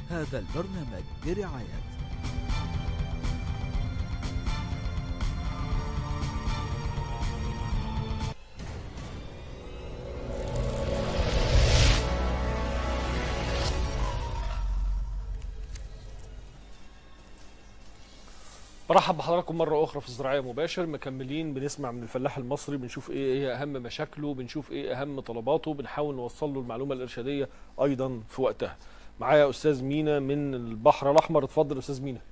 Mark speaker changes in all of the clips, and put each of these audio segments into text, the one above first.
Speaker 1: هذا البرنامج برعاية
Speaker 2: برحب بحضراتكم مرة أخرى في الزراعية مباشر مكملين بنسمع من الفلاح المصري بنشوف إيه هي أهم مشاكله بنشوف إيه أهم طلباته بنحاول نوصل له المعلومة الإرشادية أيضا في وقتها معايا أستاذ مينا من البحر الأحمر اتفضل أستاذ مينا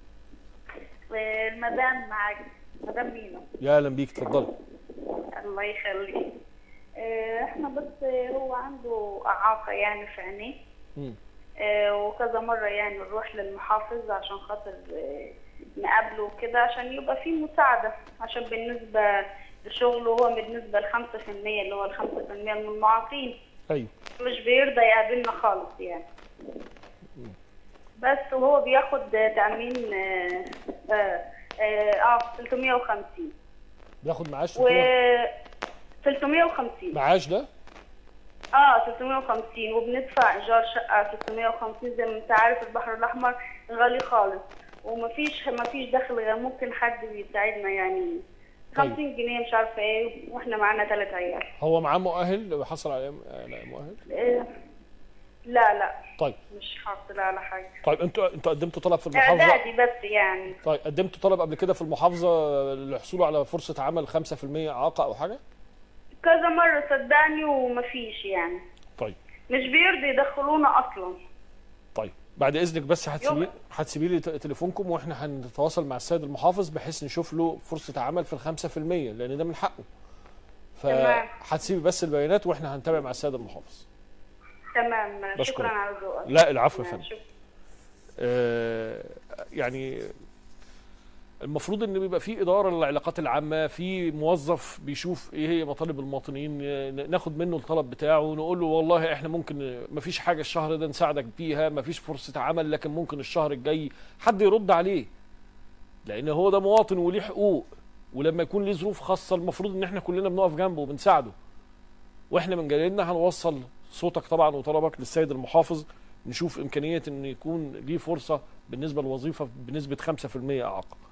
Speaker 3: المدام معاك مدام مينا
Speaker 2: يا أهلا بيك اتفضل
Speaker 3: الله يخليك آه، احنا بس هو عنده اعاقه يعني في عينيه
Speaker 2: مم.
Speaker 3: آه، وكذا مره يعني نروح للمحافظ عشان خاطر آه، نقابله كده عشان يبقى في مساعده عشان بالنسبه لشغله هو بالنسبه ل 5% اللي هو ال 5% من المعاقين
Speaker 2: أيوه
Speaker 3: مش بيرضى يقابلنا خالص يعني بس وهو بياخد تأمين اه اه, آه 350
Speaker 2: بياخد معاش
Speaker 3: و
Speaker 2: في
Speaker 3: 350
Speaker 2: معاش ده
Speaker 3: اه 350 وبندفع ايجار شقه 350 زي ما انت عارف البحر الاحمر غالي خالص ومفيش مفيش دخل غير ممكن حد بيساعدنا يعني
Speaker 2: طيب.
Speaker 3: 50 جنيه مش عارفه ايه واحنا معانا ثلاث عيال
Speaker 2: هو معاه مؤهل حصل عليه على مؤهل
Speaker 3: آه لا لا
Speaker 2: طيب
Speaker 3: مش حاصله على حاجه
Speaker 2: طيب انتوا انتوا قدمتوا طلب في المحافظة
Speaker 3: اعدادي بس يعني
Speaker 2: طيب قدمتوا طلب قبل كده في المحافظة للحصول على فرصة عمل 5% إعاقة أو حاجة
Speaker 3: كذا مرة صدقني ومفيش يعني
Speaker 2: طيب
Speaker 3: مش بيرضي يدخلونا أصلا
Speaker 2: طيب بعد اذنك بس هتسيبي
Speaker 3: يوم.
Speaker 2: هتسيبي لي ت- تليفونكم واحنا هنتواصل مع السيد المحافظ بحيث نشوف له فرصه عمل في الخمسة في المية لان ده من حقه
Speaker 3: تمام.
Speaker 2: فهتسيبي بس البيانات واحنا هنتابع مع السيد المحافظ
Speaker 3: تمام
Speaker 2: بشكرك.
Speaker 3: شكرا على ذوقك
Speaker 2: لا العفو يا
Speaker 3: تمام،
Speaker 2: فندم
Speaker 3: شكرا.
Speaker 2: آه يعني المفروض ان بيبقى في اداره للعلاقات العامه في موظف بيشوف ايه هي مطالب المواطنين ن- ناخد منه الطلب بتاعه ونقول له والله احنا ممكن مفيش حاجه الشهر ده نساعدك بيها مفيش فرصه عمل لكن ممكن الشهر الجاي حد يرد عليه لان هو ده مواطن وليه حقوق ولما يكون ليه ظروف خاصه المفروض ان احنا كلنا بنقف جنبه وبنساعده واحنا من جانبنا هنوصل صوتك طبعا وطلبك للسيد المحافظ نشوف امكانيه ان يكون ليه فرصه بالنسبه للوظيفه بنسبه 5% اعاقه